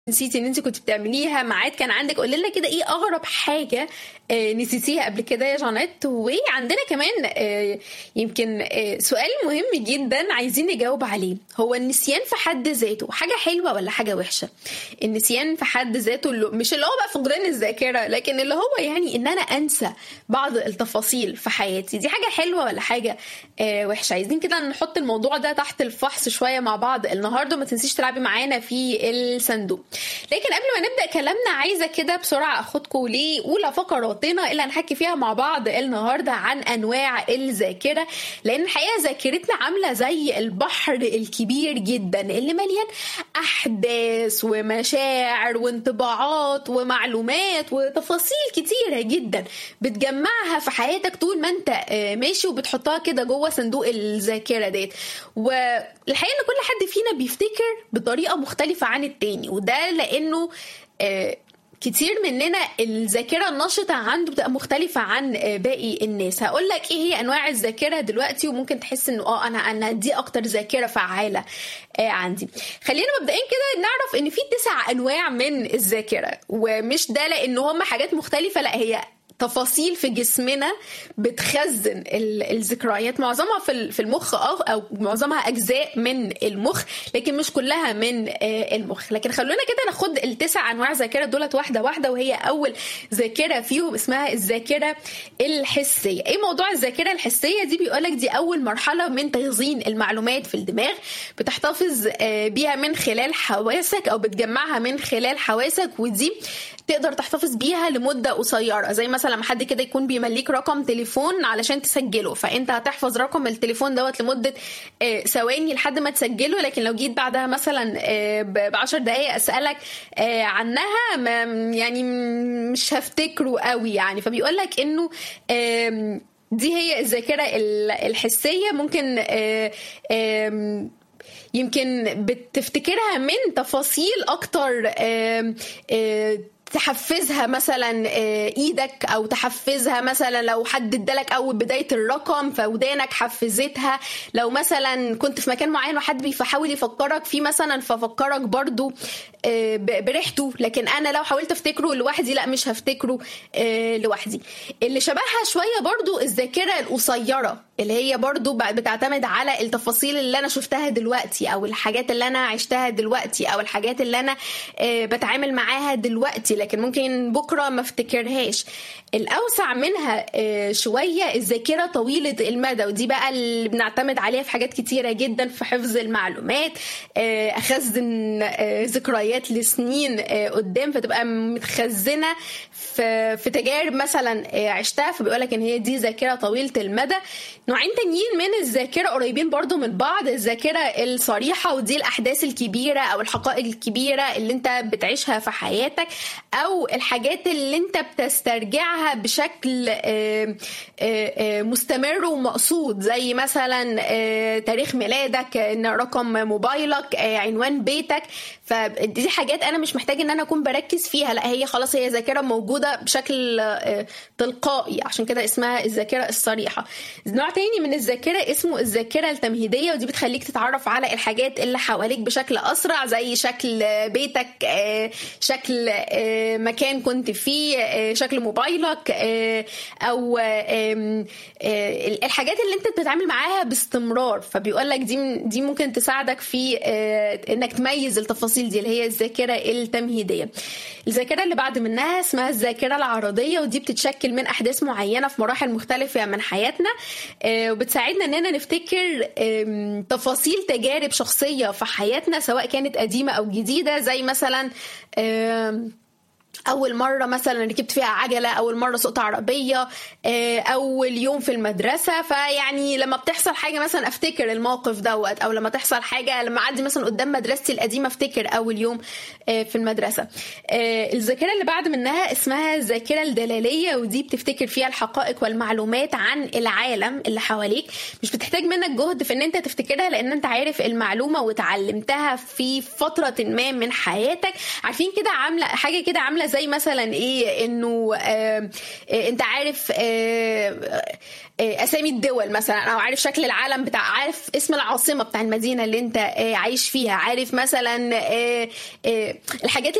نسيتي ان انت كنت بتعمليها ميعاد كان عندك قولي لنا كده ايه اغرب حاجه آه، نسيتيها قبل كده يا جانيت وعندنا كمان آه، يمكن آه، سؤال مهم جدا عايزين نجاوب عليه هو النسيان في حد ذاته حاجه حلوه ولا حاجه وحشه النسيان في حد ذاته اللي مش اللي هو بقى فقدان الذاكره لكن اللي هو يعني ان انا انسى بعض التفاصيل في حياتي دي حاجه حلوه ولا حاجه آه، وحشه عايزين كده نحط الموضوع ده تحت الفحص شويه مع بعض النهارده ما تنسيش تلعبي معانا في الصندوق لكن قبل ما نبدا كلامنا عايزه كده بسرعه اخدكم لاولى فقراتنا اللي هنحكي فيها مع بعض النهارده عن انواع الذاكره لان الحقيقه ذاكرتنا عامله زي البحر الكبير جدا اللي مليان احداث ومشاعر وانطباعات ومعلومات وتفاصيل كتيره جدا بتجمعها في حياتك طول ما انت آه، ماشي وبتحطها كده جوه صندوق الذاكره ديت والحقيقه ان كل حد فينا بيفتكر بطريقه مختلفه عن التاني وده لانه آه، كتير مننا الذاكره النشطه عنده بتبقى مختلفه عن آه، باقي الناس هقول لك ايه هي انواع الذاكره دلوقتي وممكن تحس انه اه انا انا دي اكتر ذاكره فعاله آه، عندي خلينا مبدئيا كده نعرف ان في تسع انواع من الذاكره ومش ده لان هم حاجات مختلفه لا هي تفاصيل في جسمنا بتخزن ال- الذكريات معظمها في ال- في المخ اه او معظمها اجزاء من المخ لكن مش كلها من آه، المخ لكن خلونا كده ناخد التسع انواع ذاكره دولت واحده واحده وهي اول ذاكره فيهم اسمها الذاكره الحسيه ايه موضوع الذاكره الحسيه دي بيقولك دي اول مرحله من تخزين المعلومات في الدماغ بتحتفظ آه، بيها من خلال حواسك او بتجمعها من خلال حواسك ودي تقدر تحتفظ بيها لمده قصيره زي مثلا لما حد كده يكون بيمليك رقم تليفون علشان تسجله فانت هتحفظ رقم التليفون دوت لمده آه، ثواني لحد ما تسجله لكن لو جيت بعدها مثلا ب 10 دقائق اسالك آه، عنها ما يعني م- مش هفتكره قوي يعني فبيقول لك انه آم، دي هي الذاكره ال- الحسيه ممكن آه، آم، يمكن بتفتكرها من تفاصيل اكتر آم، آه، تحفزها مثلا آه، ايدك او تحفزها مثلا لو حد ادالك اول بدايه الرقم فودانك حفزتها لو مثلا كنت في مكان معين وحد بيحاول يفكرك فيه مثلا ففكرك برضو آه، ب- بريحته لكن انا لو حاولت افتكره لوحدي لا مش هفتكره آه، لوحدي اللي شبهها شويه برضو الذاكره القصيره اللي هي برضو ب- بتعتمد على التفاصيل اللي انا شفتها دلوقتي او الحاجات اللي انا عشتها دلوقتي او الحاجات اللي انا آه، بتعامل معاها دلوقتي لكن ممكن بكره ما افتكرهاش الاوسع منها آه، شويه الذاكره طويله المدى ودي بقى اللي بنعتمد عليها في حاجات كتيره جدا في حفظ المعلومات آه، اخزن آه، ذكريات لسنين آه، قدام فتبقى متخزنه في في تجارب مثلا آه، عشتها فبيقول ان هي دي ذاكره طويله المدى نوعين تانيين من الذاكره قريبين برضو من بعض الذاكره الصريحه ودي الاحداث الكبيره او الحقائق الكبيره اللي انت بتعيشها في حياتك او الحاجات اللي انت بتسترجعها بشكل آه، آه، آه، مستمر ومقصود زي مثلا آه، تاريخ ميلادك ان رقم موبايلك آه، عنوان بيتك فدي حاجات انا مش محتاج ان انا اكون بركز فيها لا هي خلاص هي ذاكره موجوده بشكل آه، تلقائي عشان كده اسمها الذاكره الصريحه نوع تاني من الذاكره اسمه الذاكره التمهيديه ودي بتخليك تتعرف على الحاجات اللي حواليك بشكل اسرع زي شكل بيتك آه، شكل آه، مكان كنت فيه آه، شكل موبايلك آه، او آم، آه، الحاجات اللي انت بتتعامل معاها باستمرار فبيقول لك دي دي ممكن تساعدك في آه، انك تميز التفاصيل دي اللي هي الذاكره التمهيديه الذاكره اللي بعد منها اسمها الذاكره العرضيه ودي بتتشكل من احداث معينه في مراحل مختلفه من حياتنا آه، وبتساعدنا اننا نفتكر آم، تفاصيل تجارب شخصيه في حياتنا سواء كانت قديمه او جديده زي مثلا آم، اول مره مثلا ركبت فيها عجله اول مره سقت عربيه آه، اول يوم في المدرسه فيعني لما بتحصل حاجه مثلا افتكر الموقف دوت او لما تحصل حاجه لما اعدي مثلا قدام مدرستي القديمه افتكر اول يوم آه، في المدرسه آه، الذاكره اللي بعد منها اسمها الذاكره الدلاليه ودي بتفتكر فيها الحقائق والمعلومات عن العالم اللي حواليك مش بتحتاج منك جهد في ان انت تفتكرها لان انت عارف المعلومه وتعلمتها في فتره ما من حياتك عارفين كده عامله حاجه كده عامله عامله زي مثلا ايه انه آه آه انت عارف آه آه اسامي الدول مثلا او عارف شكل العالم بتاع عارف اسم العاصمه بتاع المدينه اللي انت آه عايش فيها عارف مثلا آه آه الحاجات